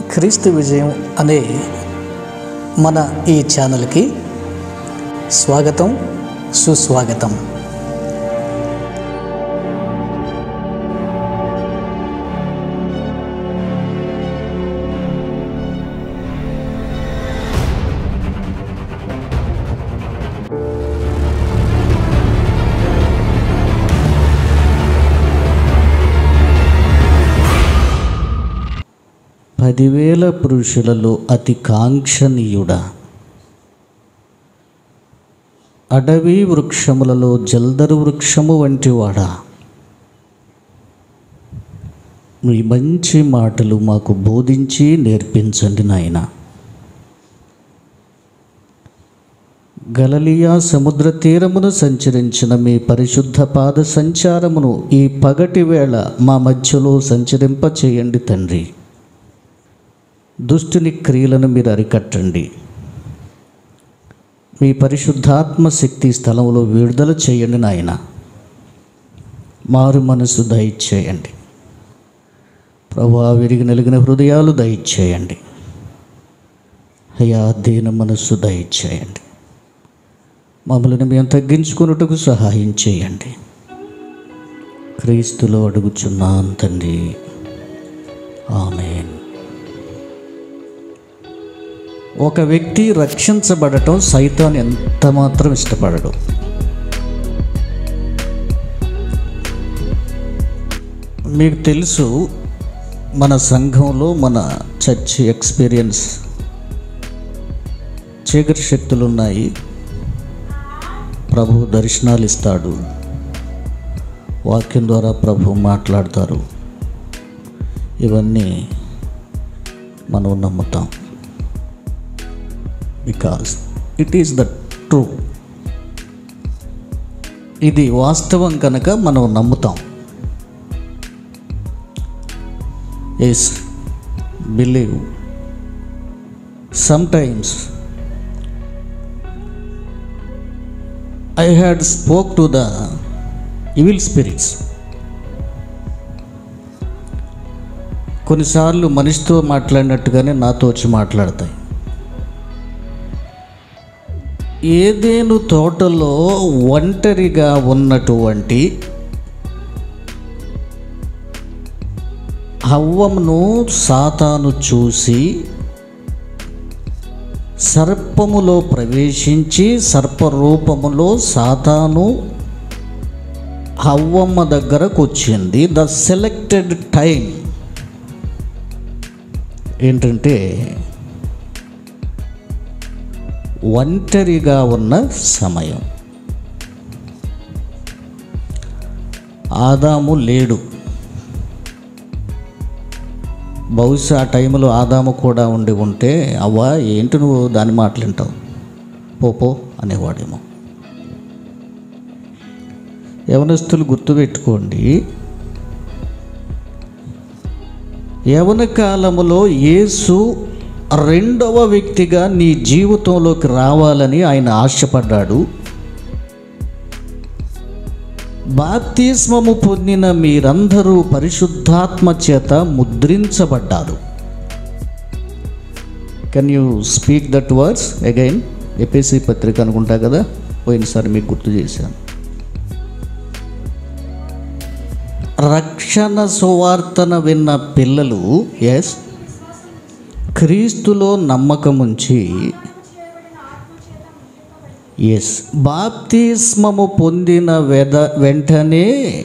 క్రీస్తు విజయం అనే మన ఈ ఛానల్కి స్వాగతం సుస్వాగతం పదివేల పురుషులలో అతి కాంక్షణీయుడా అడవి వృక్షములలో జల్దరు వృక్షము వంటివాడా మీ మంచి మాటలు మాకు బోధించి నేర్పించండి నాయన గలలియా సముద్ర తీరమును సంచరించిన మీ పరిశుద్ధ పాద సంచారమును ఈ పగటి వేళ మా మధ్యలో సంచరింప చేయండి తండ్రి దుష్టుని క్రియలను మీరు అరికట్టండి మీ పరిశుద్ధాత్మ శక్తి స్థలంలో విడుదల చేయండి నాయన మారు మనసు దయచేయండి ప్రభా విరిగి నలిగిన హృదయాలు దయచేయండి అయ్యా దీన మనస్సు దయచేయండి మమ్మల్ని మేము తగ్గించుకున్నట్టుకు సహాయం చేయండి క్రీస్తులో అడుగుచున్నాను తండ్రి ఆమెన్ ఒక వ్యక్తి రక్షించబడటం సైతాన్ ఎంత మాత్రం ఇష్టపడడు మీకు తెలుసు మన సంఘంలో మన చర్చ్ ఎక్స్పీరియన్స్ చీకటి శక్తులు ఉన్నాయి ప్రభు దర్శనాలు ఇస్తాడు వాక్యం ద్వారా ప్రభు మాట్లాడతారు ఇవన్నీ మనం నమ్ముతాం because it is the true ఇది వాస్తవం కనుక మనం నమ్ముతాం yes believe sometimes I had spoke to the evil spirits కొన్నిసార్లు మనిషితో మాట్లాడినట్టుగానే నాతో వచ్చి మాట్లాడతాయి ఏదేను తోటలో ఒంటరిగా ఉన్నటువంటి హవ్వమును సాతాను చూసి సర్పములో ప్రవేశించి సర్పరూపములో సాతాను హవ్వమ్మ దగ్గరకు వచ్చింది ద సెలెక్టెడ్ టైం ఏంటంటే ఒంటరిగా ఉన్న సమయం ఆదాము లేడు బహుశా ఆ టైంలో ఆదాము కూడా ఉండి ఉంటే అవ్వా ఏంటి నువ్వు దాని మాటలింటావు పోపో అనేవాడేమో యవనస్తులు గుర్తుపెట్టుకోండి యవన కాలములో యేసు రెండవ వ్యక్తిగా నీ జీవితంలోకి రావాలని ఆయన ఆశపడ్డాడు బాప్తిస్మము పొందిన మీరందరూ పరిశుద్ధాత్మ చేత ముద్రించబడ్డారు can you speak that words again ఎపిసి పత్రిక అనుకుంటా కదా పోయినసారి మీకు గుర్తు చేశాను రక్షణ సువార్తన విన్న పిల్లలు ఎస్ క్రీస్తులో నమ్మకముంచి ఎస్ బాప్తిస్మము పొందిన వెద వెంటనే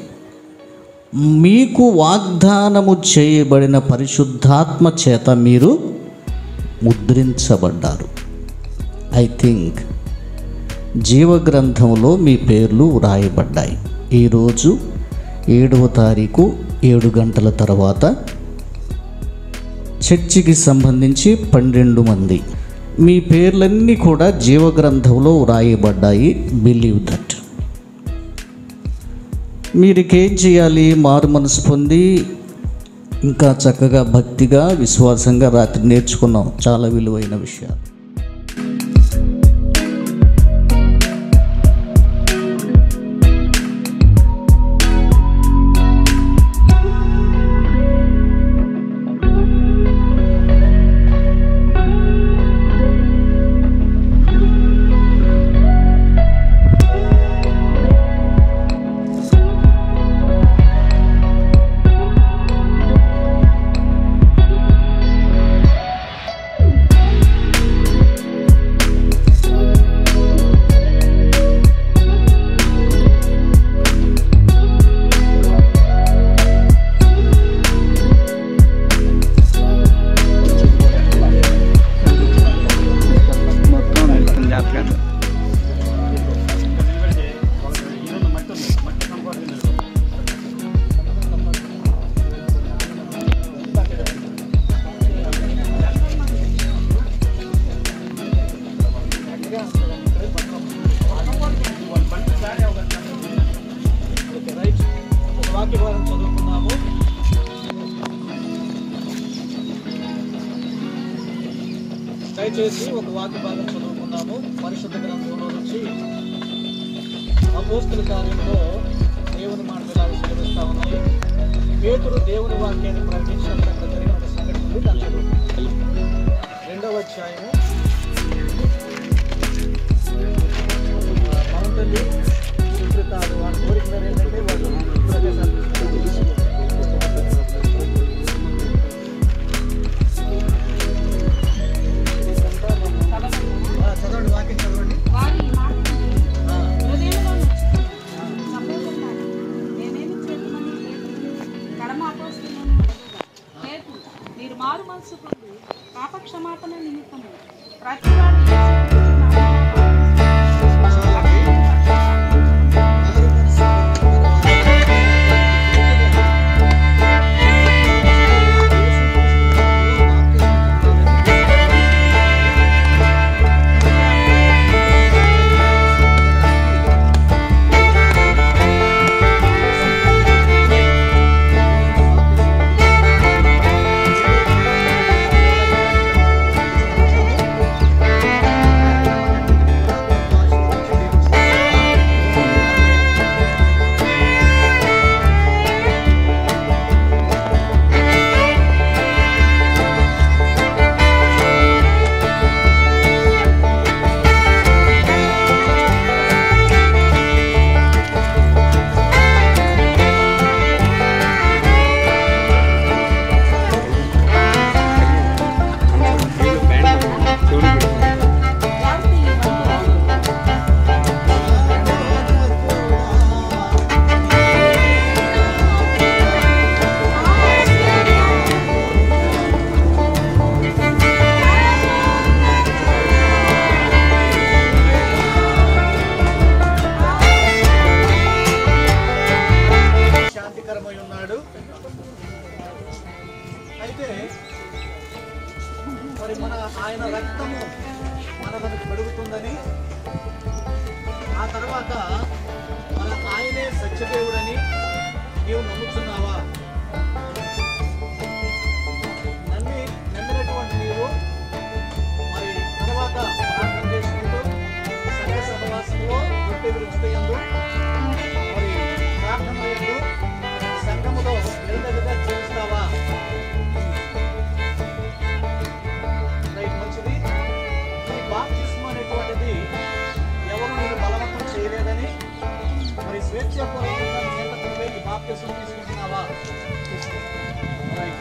మీకు వాగ్దానము చేయబడిన పరిశుద్ధాత్మ చేత మీరు ముద్రించబడ్డారు ఐ థింక్ జీవగ్రంథంలో మీ పేర్లు వ్రాయబడ్డాయి ఈరోజు ఏడవ తారీఖు ఏడు గంటల తర్వాత చర్చికి సంబంధించి పన్నెండు మంది మీ పేర్లన్నీ కూడా జీవగ్రంథంలో వ్రాయబడ్డాయి బిలీవ్ దట్ మీరికేం చేయాలి మారు మనసు పొంది ఇంకా చక్కగా భక్తిగా విశ్వాసంగా రాత్రి నేర్చుకున్నాం చాలా విలువైన విషయాలు దయచేసి ఒక వాక్య భాగం చదువుకుందాము పరిశుద్ధ గ్రంథంలో నుంచి అపోస్తుల కార్యంలో దేవుని మాటలు ఇలా సెలవిస్తా ఉన్నాయి పేతురు దేవుని వాక్యాన్ని ప్రకటించినప్పుడు అక్కడ జరిగిన ఒక సంఘటన ఉంది దాన్ని చదువుకుందాం. రెండవ అధ్యాయము బాగుంటుంది సుకృత వారి కోరిక ఏంటంటే వాళ్ళు ఆ, చదవండి వాక్యం చదవండి వారు ఈ మాట విని ఆ, హృదయంలో నొచ్చుకుని సంభవించారు. నేనేమి చేతుమని పేతురుని కడమ అపోస్తులను అడుగుగా, పేతురు, మీరు మారు మనసు పొంది పాప క్షమాపణ నిమిత్తము ప్రతివాడు యేసుక్రీస్తు నామమున వారికి ఈ వందనాలు. శాంతికరమై ఉన్నాడు అయితే మరి మన ఆయన రక్తము మనకు కడుగుతుందని ఆ తర్వాత మన ఆయనే సత్యదేవుడని నీవు నమ్ముతున్నావా నమ్మి నమ్మినటువంటి నీవు మరి తర్వాత ప్రార్థన చేసుకుంటూ సంఘ సహవాసంలో రొట్టె విరుచుతయందు మరి ప్రార్థన యందు సంఘములో నిలదగా జీవిస్తావా రైట్ మంచిది ఈ బాప్తిస్మ అనేటువంటిది ఎవరు నేను బలవంతం చేయలేదని మరి స్వేచ్ఛాపూర్వకంగా నీ ఎంత నువ్వే ఈ బాప్తిస్మ తీసుకుంటున్నావా రైట్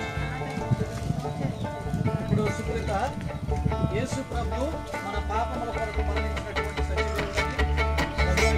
ఇప్పుడు సుప్రీత యేసు ప్రభు మన పాపముల కొరకు మరణించినటువంటి సత్యదేవుడని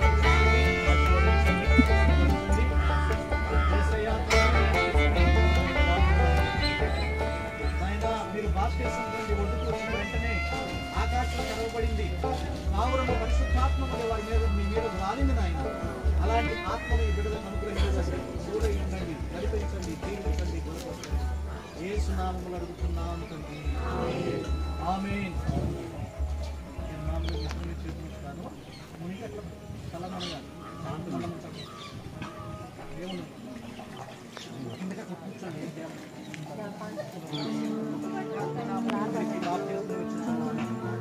నాయనా, మీరు బాప్తిసం పొంది ఒడ్డుకు వచ్చిన వెంటనే ఆకాశం తెరవబడింది కావురము పరిశుద్ధాత్మ వలె వారి మీద మీ మీద రాలింది నాయన అలాంటి ఆత్మని ఈ బిడ్డలను అనుగ్రహించండి సూర్య ఉండండి నడిపించండి దీవించండి బలపరచండి ఏ సునామములు అడుగుతున్నాను తండ్రి ఆమేన్ నేను మామూలుగా ఇద్దరిని చేస్తున్నాను మునిగి అట్లా తలనడగా శాంతి ఏమున్నా కిందకి అట్లా కూర్చోండి ఏం చేయాలి? అందరికీ బాప్తిస్మం ఇచ్చేస్తున్నాను.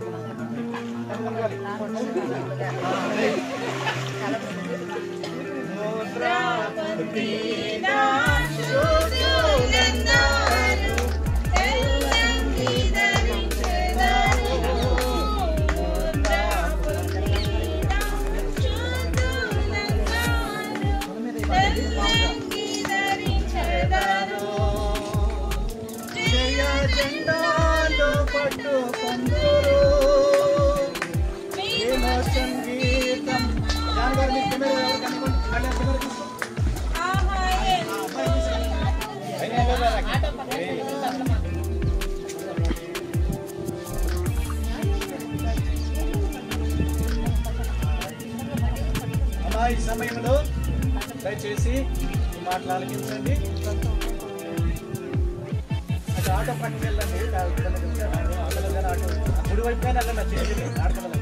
జయ జెండాలు పట్టుకొందురు. ప్రేమ సంగీతం జాన్ గారు మీకు కెమెరా ఎవరు కనుక్కోండి. మళ్ళీ ఆ కెమెరా తీసుకో. ఆ, అమ్మాయి తీసుకురండి. అయినా ఎవరు రారా? అమ్మా ఈ సమయంలో దయచేసి ఈ మాటలు ఆలకించండి అటు ఆటో పక్కకి వెళ్ళండి ఆటోలో కానీ ఆటో కుడి వైపు కానీ వెళ్ళండి చేయండి ఆడపిల్లలు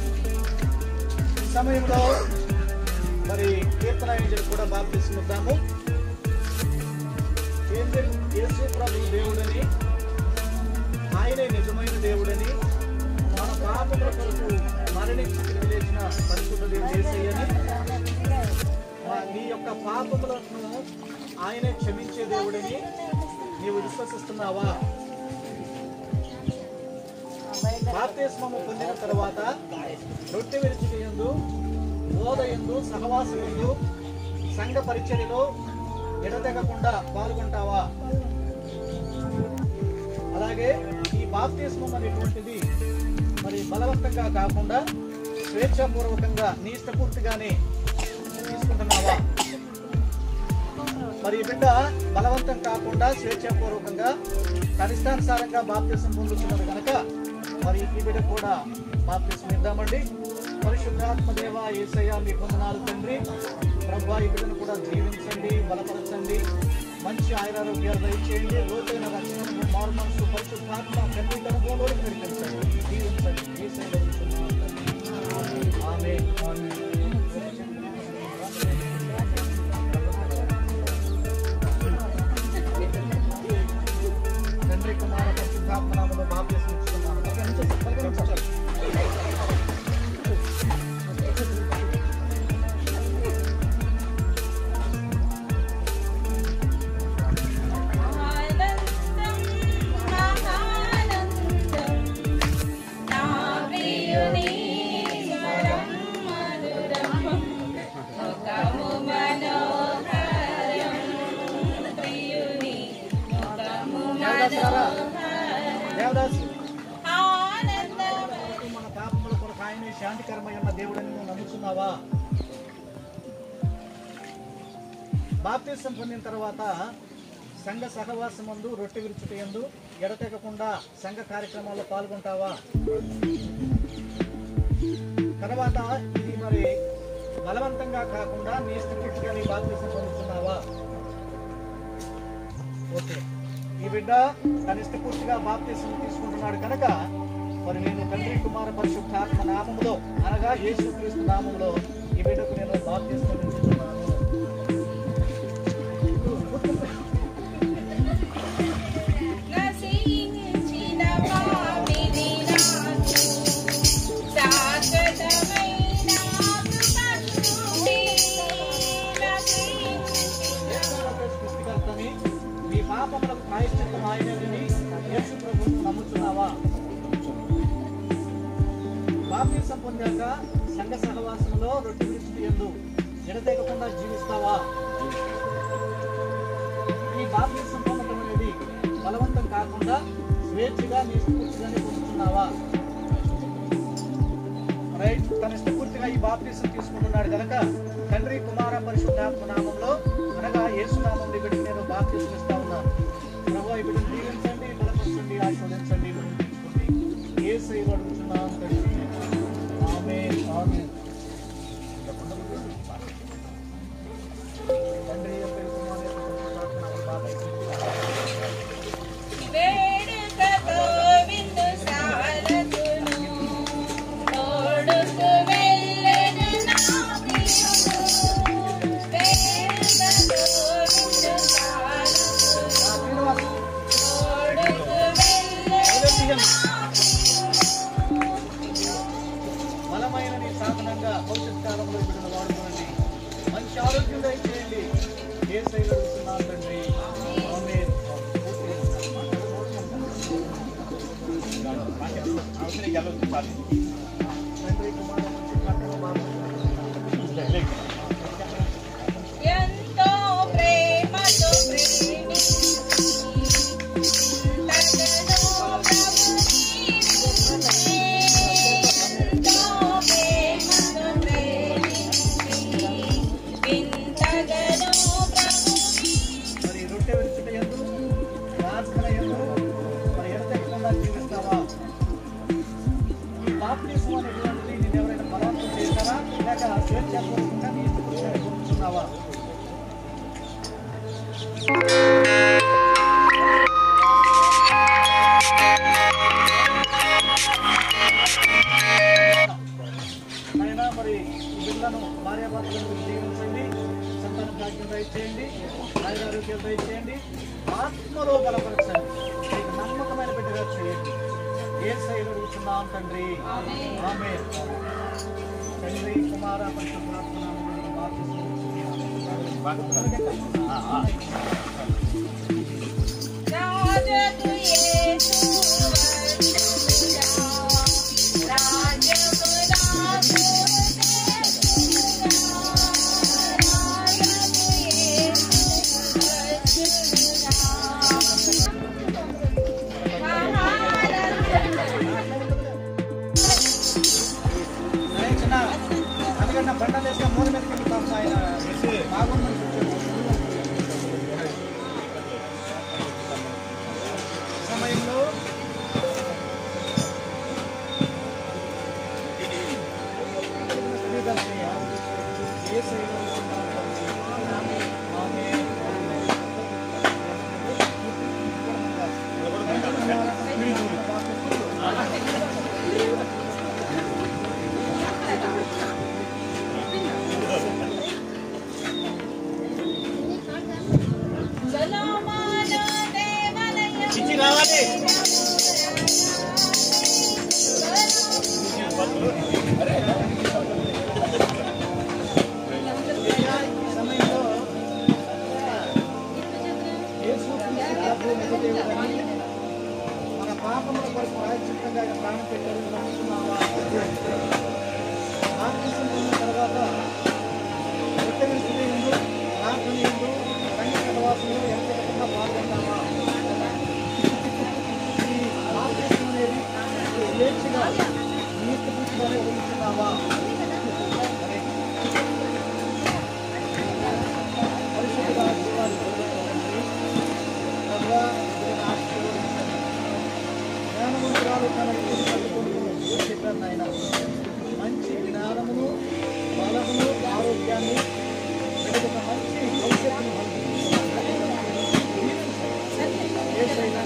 ఈ సమయంలో మరి కీర్తన ఏంజల్ కూడా బాగా తీసుకుందాము ఏంజల్ యేసు ప్రభు దేవుడని ఆయన ఆయనే నిజమైన దేవుడని మన పాపముల కొరకు మరణించి తిరిగి లేచిన పరిశుద్ధ దేవుడు యేసయ్యని మా- నీ యొక్క పాపములను ఆయనే క్షమించే దేవుడని నీవు విశ్వసిస్తున్నావా బాప్తిస్మము పొందిన తర్వాత రొట్టె విరిచి ఎందు బోధ ఎందు సహవాసం ఎందు సంఘ పరిచర్యలో ఎడతెగకుండా పాల్గొంటావా అలాగే ఈ బాప్తిస్మం అనేటువంటిది మరి బలవంతంగా కాకుండా స్వేచ్ఛాపూర్వకంగా నీ ఇష్టపూర్తిగానే తీసుకుంటున్నావా మరి ఈ బిడ్డ బలవంతం కాకుండా స్వేచ్ఛాపూర్వకంగా కనిష్టానుసారంగా బాప్తిసం పొందుతున్నది కనుక మరి ఈ బిడ్డ కూడా బాప్తిసం ఇద్దామండి పరిశుద్ధాత్మ దేవ ఏసయ్య మీ పొందనాలు తండ్రి ప్రభా ఈ బిడ్డను కూడా జీవించండి బలపరచండి మంచి ఆయురారోగ్యాలు దయచేయండి లోతైన రక్షణ మారు మనసు పరిశుద్ధాత్మ తండ్రి అనుభవంలోకి నడిపించండి జీవించండి ఏసయ్య ఆమె తండ్రి కుమార పరిశుద్ధాత్మ నామములో బాప్తిసం ఇస్తున్నాను పలకరించండి, పలకరించండి. ఆనందం మహానందం నా ప్రియుని స్వరం మధురం ముఖము మనోహరం ప్రియుని ముఖము దేవదాసారా దేవదాసు ఆనందం మన పాపముల కొరకు ఆయనే శాంతికరమైన దేవుడని నువ్వు నమ్ముతున్నావా బాప్తిసం పొందిన తర్వాత సంఘ సహవాసం ముందు రొట్టె విరుచుట ఎందు ఎడతెగకుండా సంఘ కార్యక్రమాల్లో పాల్గొంటావా తర్వాత ఇది మరి బలవంతంగా కాకుండా నీ ఇష్టపూర్తిగా నీ బాప్తిసం పొందుతున్నావా ఓకే ఈ బిడ్డ తన ఇష్టపూర్తిగా బాప్తిసం తీసుకుంటున్నాడు కనుక మరి నేను తండ్రి కుమార పరిశుద్ధాత్మ నామములో అనగా యేసుక్రీస్తు నామములో ఈ బిడ్డకు నేను బాప్తిసం ఇస్తున్నాను నశించిన పాపిని నాకు శాశ్వతమైన కృపనుండి నశించిన సృష్టికర్తని మీ పాపములకు ప్రాయశ్చిత్తం ఆయనని యేసు ప్రభు నమ్ముతున్నావా బాప్తిసం పొందాక సంఘ సహవాసంలో రొట్టె విడిచి ఎందు ఎడతెగకుండా జీవిస్తావా ఈ బాప్తిసం పొందడం అనేది బలవంతం కాకుండా స్వేచ్ఛగా నీ ఇష్టపూర్తిగానే పొందుతున్నావా రైట్ తన ఇష్టపూర్తిగా ఈ బాప్తిసం తీసుకుంటున్నాడు కనుక తండ్రి కుమార పరిశుద్ధాత్మ నామంలో అనగా యేసు నామంలో ఈ బిడ్డకి నేను బాప్తిసం ఇస్తా ఉన్నాను ప్రభు ఈ బిడ్డను దీవించండి బలపరచండి ఆస్వాదించండి ఈ బిడ్డను తీసుకోండి ఏ సైలు అడుగుతున్నాను తండ్రి ఆమె ఆమె తండ్రి యొక్క కుమారుని యొక్క పరిశుద్ధాత్మ నామములో బాప్తిసం వేడుకతో విందు సారతును తోడుకు వెళ్ళెను నా ప్రియుడు వేడుకతో విందు సారతును శ్రీనివాస్ తోడుకు వెళ్ళెను నా బలమైన నీ సాధనంగా భవిష్యత్ కాలంలో బిడ్డను వాడుకోండి మంచి ఆరోగ్యం దయచేయండి ఏ శైలి అడుగుతున్నాను తండ్రి ఆమేన్. తండ్రి కుమార పరిశుద్ధాత్మ నామములో ఎంతో ప్రేమతో ప్రేమించి తనను ప్రభుని ఎంతో ప్రేమతో ప్రేమించి వింతగను ప్రభుని మరి రొట్టె విరుచుట ఎందు ప్రార్థన ఎందు మరి ఎడతెక్కకుండా జీవిస్తావా ఈ బాప్టిజం అనేటువంటిది నేను ఎవరైనా బలవంతం చేస్తారా లేక స్వేచ్ఛాపూర్వకంగా నీ ఇష్టపూర్తిగా పొందుతున్నావా అయినా మరి ఈ బిడ్డలను భార్యాభర్తలను జీవించండి సంతాన భాగ్యం దయచేయండి ఆయురారోగ్యం దయచేయండి ఆత్మలో బలపరచండి మీకు నమ్మకమైన బిడ్డగా చేయండి ఏసైలు అడుగుతున్నాం తండ్రి ఆమేన్ తండ్రి కుమార పరిశుద్ధాత్మ నామములో బాప్తిస్మం రాజు యేసు వచ్చురా రాజము రాజు రాజు యేసు అరే చిన్న అందుకని బండలు వేసిన మూల మీదకి వెళ్ళి పాపం ఆయన బాగుందని సమయంలో సలోమాను దేవాలయం చిచ్చి కావాలి సమయంలో యేసు క్రీస్తు ప్రభు నిజదేవుడని మన పాపముల కొరకు ప్రాయశ్చిత్తంగా ఆయన ప్రాణం పెట్టారు నమ్ముతున్నావా బాప్తిసం పొందిన తర్వాత ఉత్తమ స్థితి ఎందు ప్రార్థన ఎందు కన్య కలవాసంలో ఎంతకన్నా పాల్గొన్నావా ఈ బాప్తిసం అనేది స్వేచ్ఛగా నీతి పూర్తిగానే వదులుతున్నావా మరి పరిశుద్ధ ఆశీర్వాదాలు పొందుకోవాలండి. ప్రభువా, ఇదిగో నా ఆశీర్వదించండి. జ్ఞానవంతురాలు తన ఇంటిని కట్టుకుంటూ చెప్పారు నాయన మంచి జ్ఞానమును బలమును ఆరోగ్యాన్ని వీళ్ళకి ఒక మంచి భవిష్యత్తును ఏసైనా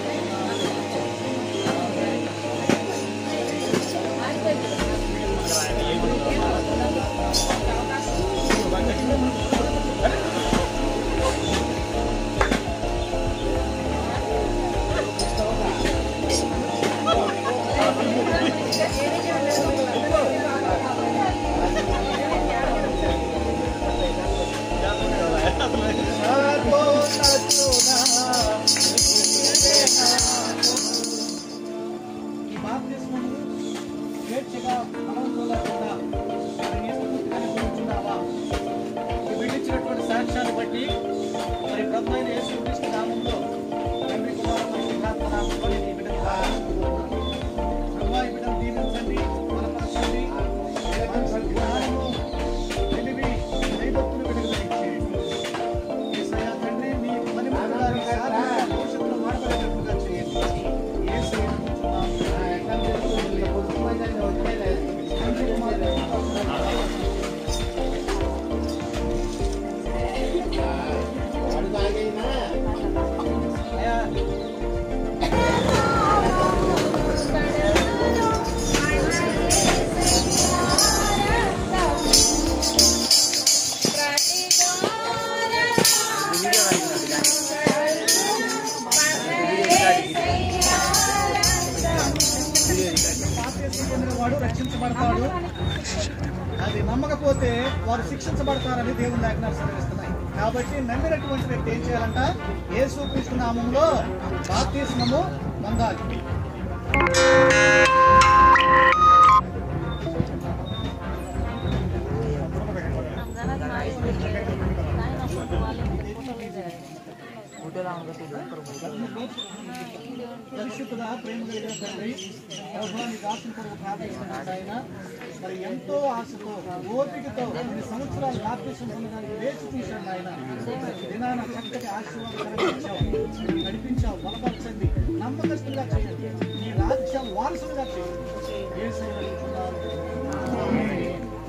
ఈ బాప్తిస్మము స్వేచ్ఛగా బలంతో లేకుండా మరి నీ స్ఫూర్తిగానే పొందుతున్నావా? ఈ విడిచినటువంటి సాక్ష్యాన్ని బట్టి మరి ప్రభు అయిన యేసుక్రీస్తు నామంలో తండ్రి కుమార పరిశుద్ధాత్మ నామంలో నేను ఈ బిడ్డను ప్రార్థిస్తున్నాను. ప్రభువా, ఈ బిడ్డను దీవించండి, బలపరచండి, మంచి జ్ఞానము, తెలివి, దైవత్తును బిడ్డకు దయచేయండి. యేసయ్య తండ్రి, మీ పనిముట్టుగా మీ సాధన భవిష్యత్తులో వాడబడేటట్లుగా చేయండి. యేసయ్య నమ్ముతున్నాము. తండ్రి కుమార అయ్యా బాప్తిస్మం పొందిన వాడు రక్షించబడతాడు అది నమ్మకపోతే వారు శిక్షించబడతారని దేవుని ఆజ్ఞలు సెలవిస్తున్నాయి కాబట్టి నమ్మినటువంటి వ్యక్తి ఏం చేయాలంట యేసు క్రీస్తు నామంలో బాప్తిస్మము పొందాలి పరిశుద్ధుడా ప్రేమ కలిగిన తండ్రి ప్రభువా, నీకు ఆశల కొరకు ప్రార్థిస్తున్నాను ఆయన మరి ఎంతో ఆశతో ఓపికతో కొన్ని సంవత్సరాలు బాప్తిసం పొందడానికి వేచి చూశాడు ఆయన దినాన చక్కటి ఆశీర్వాదకరంగా ఇచ్చావు నడిపించావు బలపరచండి నమ్మకస్తులుగా చేయండి నీ రాజ్యం వారసులుగా చేయండి యేసయ్య అడుగుతున్నాను. ఆమేన్.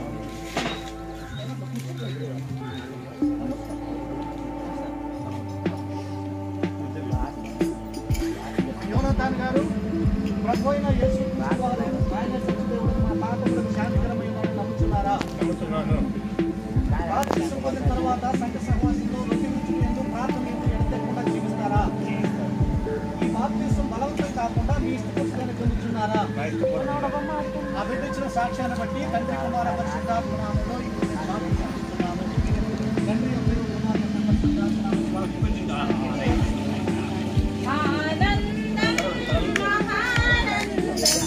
యోనాథాన్ గారు ప్రభు అయిన యేసు క్రీస్తు వారు ఆయన సత్యదేవుడు మన పాపములకు శాంతికరమైన నమ్ముతున్నారా బాప్తిసం పొందిన తర్వాత సంఘ సహవాసంలో రొట్టె విరుచుకునేందు ప్రార్థన ఎందు ఎడతెగకుండా జీవిస్తారా ఈ బాప్తిసం బలవంతం కాకుండా మీ ఇష్టపూర్తిగానే పొందుతున్నారా ఆ బిడ్డ ఇచ్చిన సాక్ష్యాన్ని బట్టి తండ్రి కుమార పరిశుద్ధాత్మ నామంలో ఇప్పుడు నేను ప్రార్థిస్తున్నాను. తండ్రి యొక్క కుమార పరిశుద్ధాత్మ నామంలో వాళ్ళకి ఇవ్వండి. ఆనందం మహానందం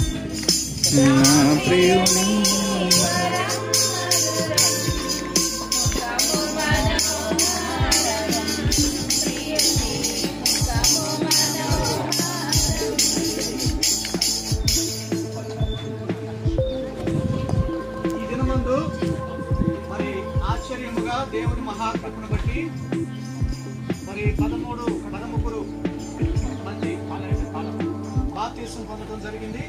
ఈ దినమందు మరి ఆశ్చర్యముగా దేవుని మహాకృపను బట్టి మరి పదమూడు పదముగ్గురు మంది బాప్తీసం పొందడం జరిగింది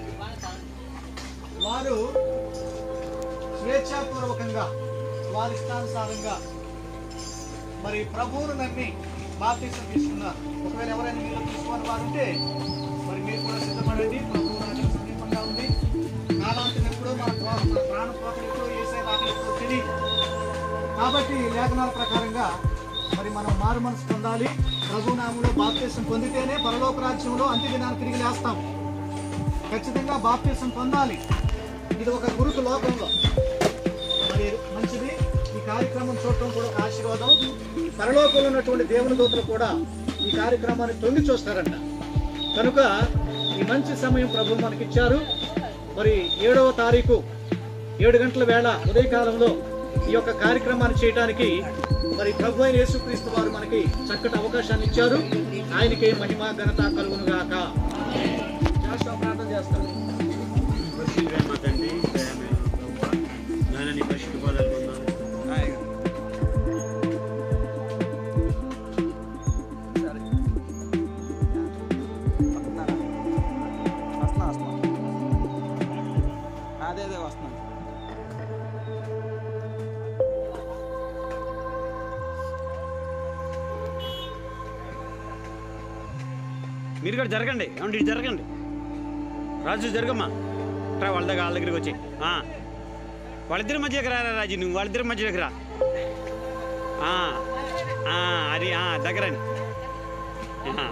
వారు స్వేచ్ఛాపూర్వకంగా వారి ఇష్టానుసారంగా మరి ప్రభువును నమ్మి బాప్తీసం తీసుకున్నారు ఒకవేళ ఎవరైనా మీరు తీసుకుని వారు ఉంటే మరి మీరు కూడా సిద్ధపడండి ప్రభువు రాజ్యం సమీపంగా ఉంది కాలాంతం ఎప్పుడో మన ప్రా- మన ప్రాణ పోకడ ఎప్పుడో వేసే రాకడ ఎప్పుడో తెలియదు కాబట్టి లేఖనాల ప్రకారంగా మరి మనం మారు మనసు పొందాలి ప్రభు నామంలో బాప్తీసం పొందితేనే పరలోక రాజ్యంలో అంత్య దినాన్ని తిరిగి లేస్తాం ఖచ్చితంగా బాప్తీసం పొందాలి ఇది ఒక గురుతు లోకంలో మరి మంచిది ఈ కార్యక్రమం చూడటం కూడా ఒక ఆశీర్వాదం పరలోకంలో ఉన్నటువంటి దేవుని దూతలు కూడా ఈ కార్యక్రమాన్ని తొంగి చూస్తారంట కనుక ఈ మంచి సమయం ప్రభు మనకిచ్చారు మరి ఏడవ తారీఖు ఏడు గంటల వేళ ఉదయకాలంలో ఈ యొక్క కార్యక్రమాన్ని చేయడానికి మరి ప్రభు అయిన యేసుక్రీస్తు వారు మనకి చక్కటి అవకాశాన్ని ఇచ్చారు ఆయనకే మహిమ ఘనత కలుగును గాక జాషువా ప్రార్థన చేస్తారు పరిశుద్ధుడైన మా తండ్రి, దయామయుడు ప్రభువా, నాయన నీ పరిశుద్ధ పాదాలు వందనాలు. అదే అదే వస్తున్నాను మీరు కూడా జరగండి ఏమండి ఇటు జరగండి రాజు జరగమ్మా రా వాళ్ళ దగ్గర వాళ్ళ దగ్గరికి వచ్చి ఆ. వాళ్ళిద్దరి మధ్యకి రా రా రాజు నువ్వు వాళ్ళిద్దరి మధ్యలోకి రా ఆ. ఆ, అది ఆ, దగ్గరని ఆ.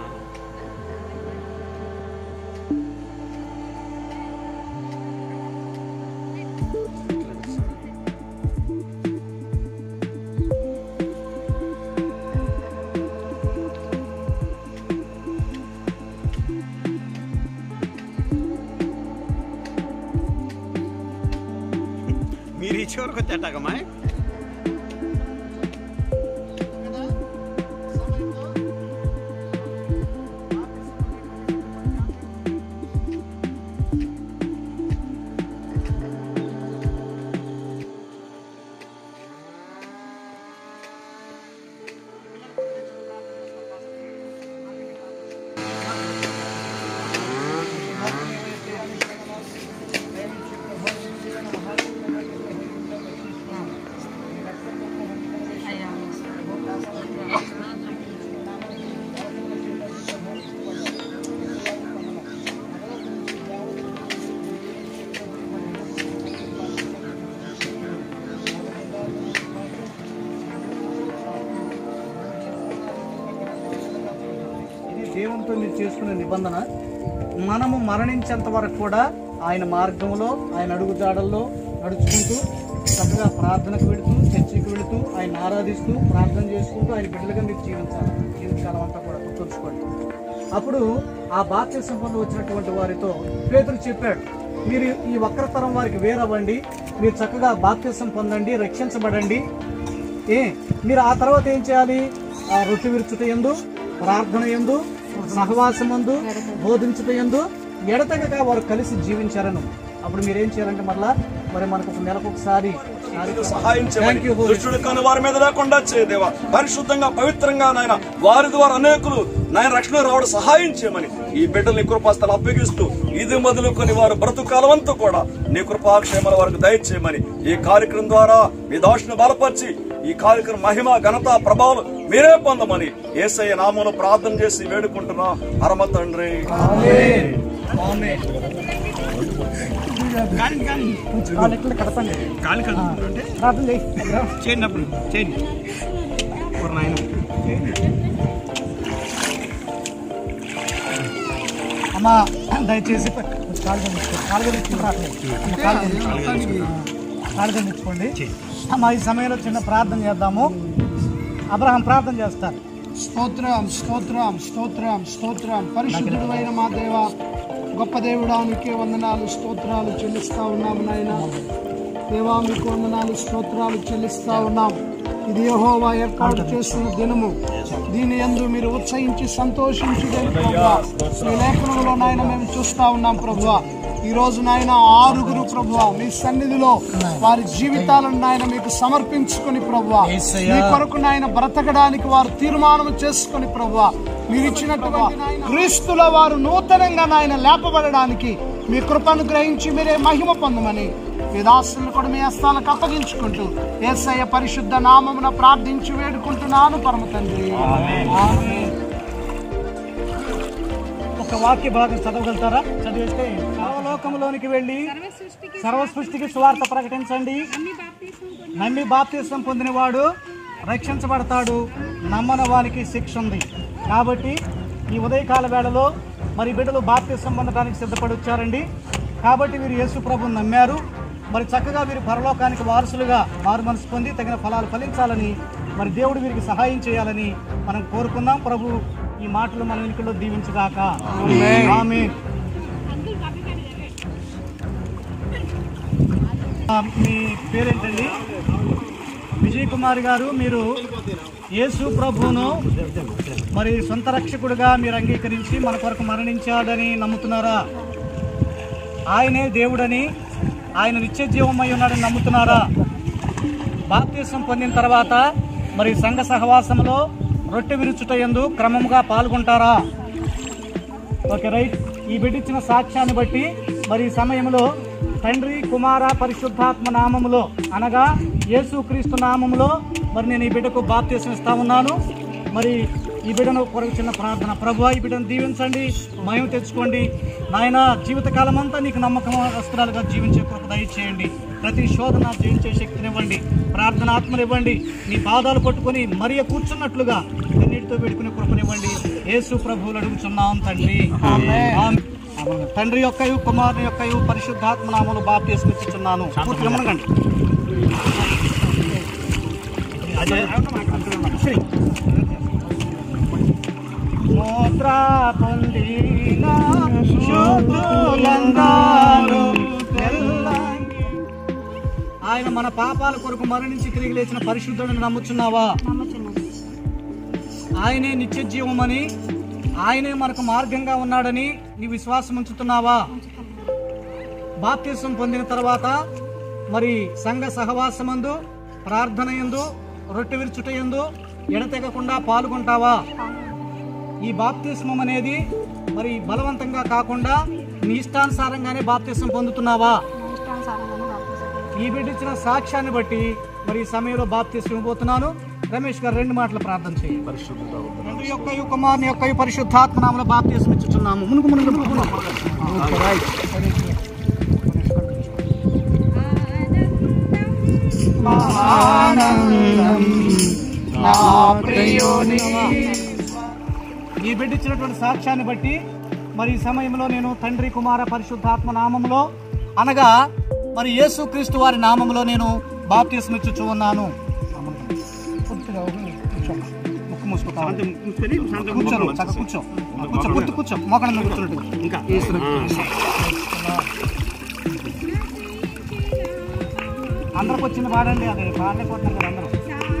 మీరు ఈ చివరికి వచ్చేటాకమ్మా ఇది దేవునితో మీరు చేసుకునే నిబంధన మనము మరణించేంత వరకు కూడా ఆయన మార్గంలో ఆయన అడుగుజాడల్లో నడుచుకుంటూ చక్కగా ప్రార్థనకు వెళుతూ చర్చికి వెళుతూ ఆయన ఆరాధిస్తూ ప్రార్థన చేసుకుంటూ ఆయన బిడ్డలుగా మీరు జీవించాలి జీవితకాలం అంతా కూడా గుర్తుంచుకోండి అప్పుడు ఆ బాప్తిసం పొంది వచ్చినటువంటి వారితో పేతురు చెప్పాడు మీరు ఈ వక్రతరం వారికి వేరవ్వండి మీరు చక్కగా బాప్తిసం పొందండి రక్షించబడండి ఏ మీరు ఆ తర్వాత ఏం చేయాలి ఆ రొట్టె విరుచుట ఎందు ప్రార్థన ఎందు సహవాసం ఎందు బోధించుట ఎందు ఎడతెగక వారు కలిసి జీవించారను అప్పుడు మీరు ఏం చేయాలంటే మళ్ళా మరి మనకు ఒక నెలకు ఒకసారి సహాయం Thank you, చేయమని Holy దుష్టుడు కాని వారి మీద లేకుండా చేయదేవా పరిశుద్ధంగా పవిత్రంగా నాయన వారి ద్వారా అనేకులు నాయన రక్షణ రావడం సహాయం చేయమని ఈ బిడ్డల్ని కృపాస్థలు అప్పగిస్తూ ఇది మొదలుకొని వారు బ్రతుకాలం అంతా కూడా నీ కృపాక్షేమాల వారికి దయచేయమని ఈ కార్యక్రమం ద్వారా మీ దాసును బలపరిచి ఈ కార్యక్రమం మహిమ ఘనత ప్రభావం మీరే పొందమని ఏసయ్య నామంలో ప్రార్థన చేసి వేడుకుంటున్నా పరమ తండ్రి కానీ కానీ కాలు కలుపుతుంటే చేయండి అప్పుడు చేయండి ఓ నాయన అమ్మా దయచేసి కాలుగందించుకోండి మా ఈ సమయంలో చిన్న ప్రార్థన చేద్దాము అబ్రహం ప్రార్థన చేస్తారు స్తోత్రం స్తోత్రం స్తోత్రం స్తోత్రం పరిశుద్ధుడైన మా దేవ గొప్ప దేవుడా నీకే వందనాలు స్తోత్రాలు చెల్లిస్తా ఉన్నాము నాయన దేవా మీకు వందనాలు స్తోత్రాలు చెల్లిస్తా ఉన్నాం ఇది యెహోవా ఏర్పాటు చేస్తున్న దినము దీని యందు మీరు ఉత్సహించి సంతోషించి ఈ లేఖనంలో నాయన మేము చూస్తా ఉన్నాం ప్రభువా ఈ రోజు నాయన ఆరుగురు ప్రభువ మీ సన్నిధిలో వారి జీవితాలను నాయన మీకు సమర్పించుకొని ప్రభువ మీ కొరకు నాయన బ్రతకడానికి వారు తీర్మానం చేసుకొని ప్రభువ మీరు ఇచ్చినటువంటి క్రీస్తుల వారు నూతనంగా నాయన లేపబడడానికి మీ కృపను గ్రహించి మీరే మహిమ పొందమని మీ దాసులను కూడా మీ హస్తాలకు అప్పగించుకుంటూ ఏసయ్య పరిశుద్ధ నామమున ప్రార్థించి వేడుకుంటున్నాను పరమ తండ్రి ఆమేన్. ఒక వాక్య భాగం చదవగలుగుతారా చదివేస్తే సర్వలోకంలోనికి వెళ్ళి సర్వ సృష్టికి సువార్త ప్రకటించండి నమ్మి బాప్తీసం పొందినవాడు రక్షించబడతాడు నమ్మని వారికి శిక్ష ఉంది కాబట్టి ఈ ఉదయకాల వేళలో మరి బిడ్డలు బాప్తీసం పొందడానికి సిద్ధపడి వచ్చారండి కాబట్టి వీరు యేసు ప్రభుని నమ్మారు మరి చక్కగా వీరు పరలోకానికి వారసులుగా మారు మనసు పొంది తగిన ఫలాలు ఫలించాలని మరి దేవుడు వీరికి సహాయం చేయాలని మనం కోరుకుందాం ప్రభు ఈ మాటలు మన వెనుకల్లో దీవించగాక ఆమేన్. ఆ, మీ పేరేంటండి విజయ్ కుమార్ గారు మీరు యేసు ప్రభువును మరి సొంత రక్షకుడుగా మీరు అంగీకరించి మన కొరకు మరణించాడని నమ్ముతున్నారా ఆయనే దేవుడని ఆయన నిత్య జీవమై ఉన్నాడని నమ్ముతున్నారా బాప్తీసం పొందిన తర్వాత మరి సంఘ సహవాసంలో రొట్టె విరుచుట ఎందు క్రమంగా పాల్గొంటారా ఓకే రైట్ ఈ బిడ్డిచ్చిన సాక్ష్యాన్ని బట్టి మరి ఈ సమయంలో తండ్రి కుమార పరిశుద్ధాత్మ నామములో అనగా యేసుక్రీస్తు నామములో మరి నేను ఈ బిడ్డకు బాప్తీసం ఇస్తా ఉన్నాను మరి ఈ బిడ్డను కొరకు చిన్న ప్రార్థన ప్రభు ఈ బిడ్డను దీవించండి మయం తెచ్చుకోండి నాయన జీవితకాలం అంతా నీకు నమ్మకం వస్త్రాలుగా జీవించే కొరకు దయచేయండి ప్రతి శోధన జయించే శక్తినివ్వండి ప్రార్థన ఆత్మనివ్వండి నీ పాదాలు పట్టుకొని మరియ కూర్చున్నట్లుగా కన్నీటితో పెట్టుకునే కృపనివ్వండి యేసు ప్రభువులు అడుగుచున్నాం తండ్రి ఆమేన్. తండ్రి యొక్కయు కుమారుని యొక్కయు పరిశుద్ధాత్మ నామలు బాప్తీసం ఇచ్చుచున్నాను పూర్తిగా మునగండి శ్రీ. మోత్ర పొందిన శుద్ధులందరూ తెల్లంగి. ఆయన మన పాపాల కొరకు మరణించి తిరిగి లేచిన పరిశుద్ధుడిని నమ్ముచున్నావా ఆయనే నిత్య జీవమని ఆయనే మనకు మార్గంగా ఉన్నాడని నీ విశ్వాసం ఉంచుతున్నావా బాప్తిసం పొందిన తర్వాత మరి సంఘ సహవాసమందు ప్రార్థన ఎందు రొట్టె విరుచుట ఎందు ఎడతెగకుండా పాల్గొంటావా ఈ బాప్తిస్మం అనేది మరి బలవంతంగా కాకుండా నీ ఇష్టానుసారంగానే బాప్తిసం పొందుతున్నావా ఈ బిడ్డిచ్చిన సాక్ష్యాన్ని బట్టి మరి ఈ సమయంలో బాప్తిసం ఇవ్వబోతున్నాను రమేష్ గారు రెండు మాటలు ప్రార్థన చేయండి తండ్రి యొక్క కుమారుని యొక్క పరిశుద్ధాత్మ నామలో బాప్తిసం ఇచ్చుచున్నాము మునుగు మునుగు మునుగు ఓకే, రైట్. ఈ బిడ్డ ఇచ్చినటువంటి సాక్ష్యాన్ని బట్టి మరి ఈ సమయంలో నేను తండ్రి కుమార పరిశుద్ధాత్మ నామంలో అనగా మరి యేసుక్రీస్తు వారి నామంలో నేను బాప్తిసం ఇచ్చుచూ ఉన్నాను పూర్తిగా కూర్చోమ్మా. ముక్కు మూసుకో కూర్చో చక్కగా కూర్చో కూర్చో పూర్తి కూర్చో మోకాళ్ళ మీద కూర్చున్నట్టు ఇంకా అందరికి వచ్చింది పాడండి అది పాడలేకపోతున్నారు కదా అందరూ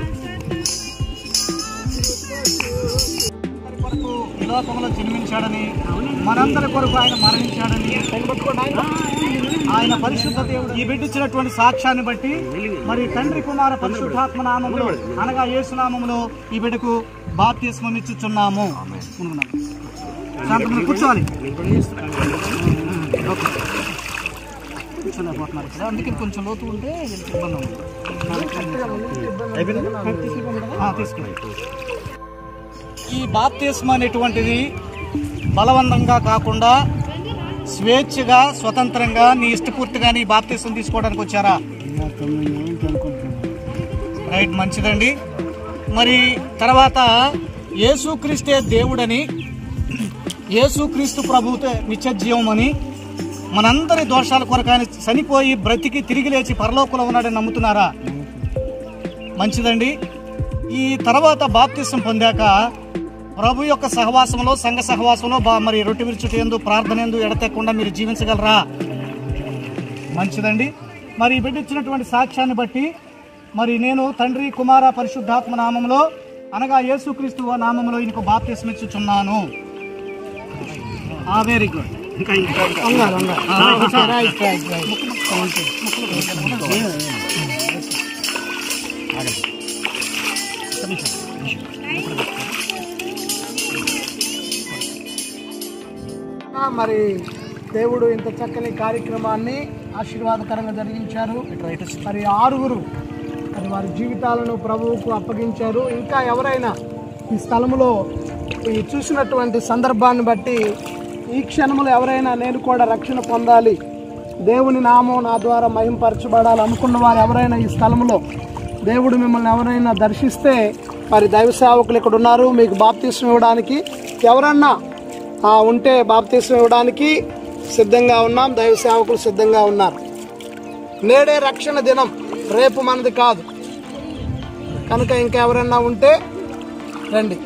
మనందరి కొరకు ఈ లోకంలో జన్మించాడని మనందరి కొరకు ఆయన మరణించాడని ఆయన పరిశుద్ధ దేవుడు ఈ బిడ్డిచ్చినటువంటి సాక్ష్యాన్ని బట్టి మరి తండ్రి కుమార పరిశుద్ధాత్మ నామములో అనగా యేసు నామములో ఈ బిడ్డకు బాప్తిస్మం ఇచ్చుచున్నాము అనుకున్నాను. శాంతముగా కూర్చోవాలి ఓకే. కూర్చోలేకపోతున్నారు ఇక్కడ అందుకే కొంచెం లోతు ఉంటే వీళ్ళకి ఇబ్బంది ఉంది ఆ, తీసుకోండి ఈ బాప్తిస్మ అనేటువంటిది బలవంతంగా కాకుండా స్వేచ్ఛగా స్వతంత్రంగా నీ ఇష్టపూర్తిగా నీ బాప్తిస్మం తీసుకోవడానికి వచ్చారా రైట్ మంచిదండి మరి తర్వాత యేసుక్రీస్తే దేవుడని యేసుక్రీస్తు ప్రభుతే నిత్య జీవం అని మనందరి దోషాల కొరకు ఆయన చనిపోయి బ్రతికి తిరిగి లేచి పరలోకంలో ఉన్నాడని నమ్ముతున్నారా మంచిదండి ఈ తర్వాత బాప్తిసం పొందాక ప్రభు యొక్క సహవాసంలో సంఘ సహవాసంలో బా మరి రొట్టె విరుచుట ఎందు ప్రార్థన ఎందు ఎడతెక్కకుండా మీరు జీవించగలరా మంచిదండి మరి ఈ బిడ్డ ఇచ్చినటువంటి సాక్ష్యాన్ని బట్టి మరి నేను తండ్రి కుమార పరిశుద్ధాత్మ నామంలో అనగా యేసుక్రీస్తు నామంలో ఈయనకు బాప్తిసం ఇచ్చుచున్నాను ఆ వెరీ గుడ్ ఇంకా ఇంకా ఇంకా. అంగారు అంగారు ఆ, రైట్ రైట్ రైట్ ఆ, మరి దేవుడు ఇంత చక్కని కార్యక్రమాన్ని ఆశీర్వాదకరంగా జరిగించారు మరి ఆరుగురు మరి వారి జీవితాలను ప్రభువుకు అప్పగించారు ఇంకా ఎవరైనా ఈ స్థలములో ఈ చూసినటువంటి సందర్భాన్ని బట్టి ఈ క్షణంలో ఎవరైనా నేను కూడా రక్షణ పొందాలి దేవుని నామం నా ద్వారా మహింపరచబడాలి అనుకున్న వారు ఎవరైనా ఈ స్థలంలో దేవుడు మిమ్మల్ని ఎవరైనా దర్శిస్తే మరి దైవ సేవకులు ఇక్కడ ఉన్నారు మీకు బాప్తీసం ఇవ్వడానికి ఎవరన్నా ఆ, ఉంటే బాప్తీసం ఇవ్వడానికి సిద్ధంగా ఉన్నాం దైవ సేవకులు సిద్ధంగా ఉన్నారు నేడే రక్షణ దినం రేపు మనది కాదు కనుక ఇంకెవరన్నా ఉంటే రండి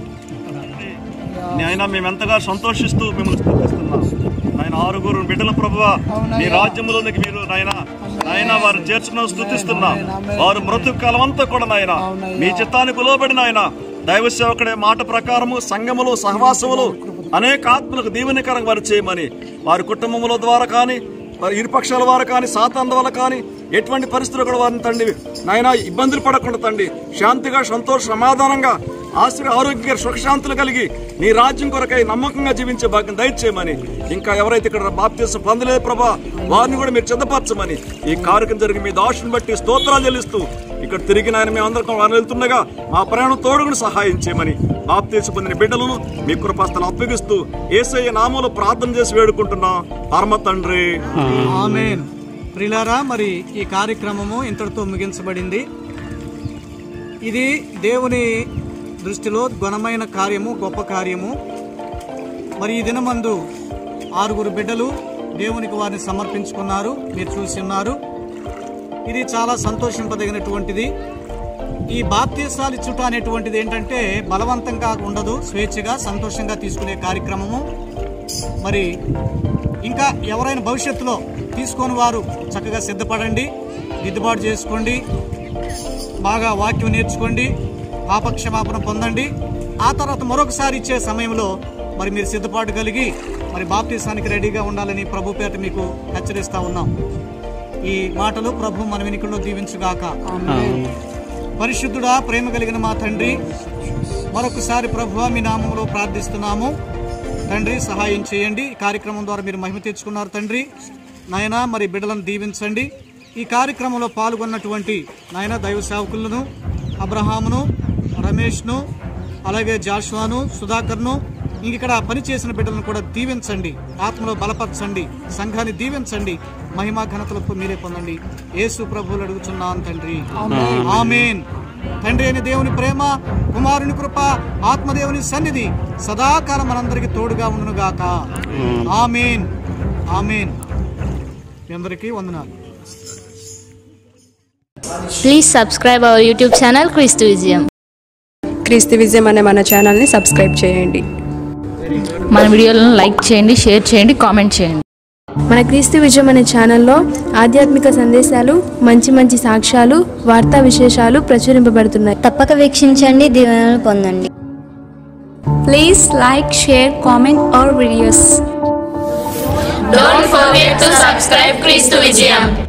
ఆయన మేము ఎంతగా సంతోషిస్తూ మిమ్మల్ని స్థుతిస్తున్నాం ఆయన ఆరుగురు బిడ్డల ప్రభువా నీ రాజ్యములోనికి మీరు నాయన నాయన వారు చేర్చుకుని స్థుతిస్తున్నా వారు మృతు కాలం అంతా కూడా నాయన మీ చిత్తానికి లోబడిన ఆయన దైవ సేవకుడే మాట ప్రకారము సంఘములు సహవాసములు అనేక ఆత్మలకు దీవెనకరంగా వారు చేయమని వారి కుటుంబముల ద్వారా కానీ వారి ఇరుపక్షాల వారు కానీ సాతాన్ వల్ల కానీ ఎటువంటి పరిస్థితులు కూడా వారిని తండ్రి నాయన ఇబ్బందులు పడకుండా తండ్రి శాంతిగా సంతోష సమాధానంగా ఆశ్రయ ఆరోగ్య సుఖశాంతులు కలిగి నీ రాజ్యం కొరకై నమ్మకంగా జీవించే భాగ్యం దయచేయమని ఇంకా ఎవరైతే ఇక్కడ బాప్తీసం పొందలేదు ప్రభా వారిని కూడా మీరు సిద్ధపరచమని ఈ కార్యక్రమం జరిగి మీ దాసుని బట్టి స్తోత్రాలు చెల్లిస్తూ ఇక్కడ తిరిగి నాయన మేము అందరం వారిని వెళ్తుండగా మా ప్రయాణం తోడుగుని సహాయం చేయమని బాప్తీసం పొందిన బిడ్డలను మీ కృపాస్తలు అప్పగిస్తూ ఏసయ్య నామంలో ప్రార్థన చేసి వేడుకుంటున్నాం పరమ తండ్రి ఆమెన్ ప్రిలారా మరి ఈ కార్యక్రమము ఇంతటితో ముగించబడింది ఇది దేవుని దృష్టిలో ఘనమైన కార్యము గొప్ప కార్యము మరి ఈ దినమందు ఆరుగురు బిడ్డలు దేవునికి వారిని సమర్పించుకున్నారు మీరు చూసి ఉన్నారు ఇది చాలా సంతోషింపదగినటువంటిది ఈ బాప్తీసాలు ఇచ్చుట అనేటువంటిది ఏంటంటే బలవంతంగా ఉండదు స్వేచ్ఛగా సంతోషంగా తీసుకునే కార్యక్రమము మరి ఇంకా ఎవరైనా భవిష్యత్తులో తీసుకొని వారు చక్కగా సిద్ధపడండి దిద్దుబాటు చేసుకోండి బాగా వాక్యం నేర్చుకోండి పాపక్షమాపణ పొందండి ఆ తర్వాత మరొకసారి ఇచ్చే సమయంలో మరి మీరు సిద్ధపాటు కలిగి మరి బాప్తీసానికి రెడీగా ఉండాలని ప్రభు పేట మీకు హెచ్చరిస్తా ఉన్నాం ఈ మాటలు ప్రభు మన వెనుకల్లో దీవించుగాక పరిశుద్ధుడా ప్రేమ కలిగిన మా తండ్రి మరొకసారి ప్రభు మీ నామంలో ప్రార్థిస్తున్నాము తండ్రి సహాయం చేయండి ఈ కార్యక్రమం ద్వారా మీరు మహిమ తెచ్చుకున్నారు తండ్రి నాయన మరి బిడ్డలను దీవించండి ఈ కార్యక్రమంలో పాల్గొన్నటువంటి నాయన దైవ సేవకులను అబ్రహామును రమేష్ను అలాగే జాషువాను సుధాకర్ను ఇంక ఇక్కడ పనిచేసిన బిడ్డలను కూడా దీవించండి ఆత్మలో బలపరచండి సంఘాన్ని దీవించండి మహిమా ఘనతలకు మీరే పొందండి యేసు ప్రభువులు అడుగుచున్నాను తండ్రి ఆమెన్ తండ్రి అయిన దేవుని ప్రేమ కుమారుని కృప ఆత్మదేవుని సన్నిధి సదాకాలం మనందరికి తోడుగా ఉండును గాక ఆమెన్ ఆమెన్ మీ అందరికీ వందనాలు Please subscribe our YouTube channel Christ Vizium. క్రీస్తు విజయం అనే మన ఛానల్ని సబ్స్క్రైబ్ చేయండి మన వీడియోలను లైక్ చేయండి షేర్ చేయండి కామెంట్ చేయండి మన క్రీస్తు విజయం అనే ఛానల్లో ఆధ్యాత్మిక సందేశాలు మంచి మంచి సాక్ష్యాలు వార్తా విశేషాలు ప్రచురింపబడుతున్నాయి తప్పక వీక్షించండి దీవెనలు పొందండి please like share comment our videos Don't forget to subscribe Christ Vizium.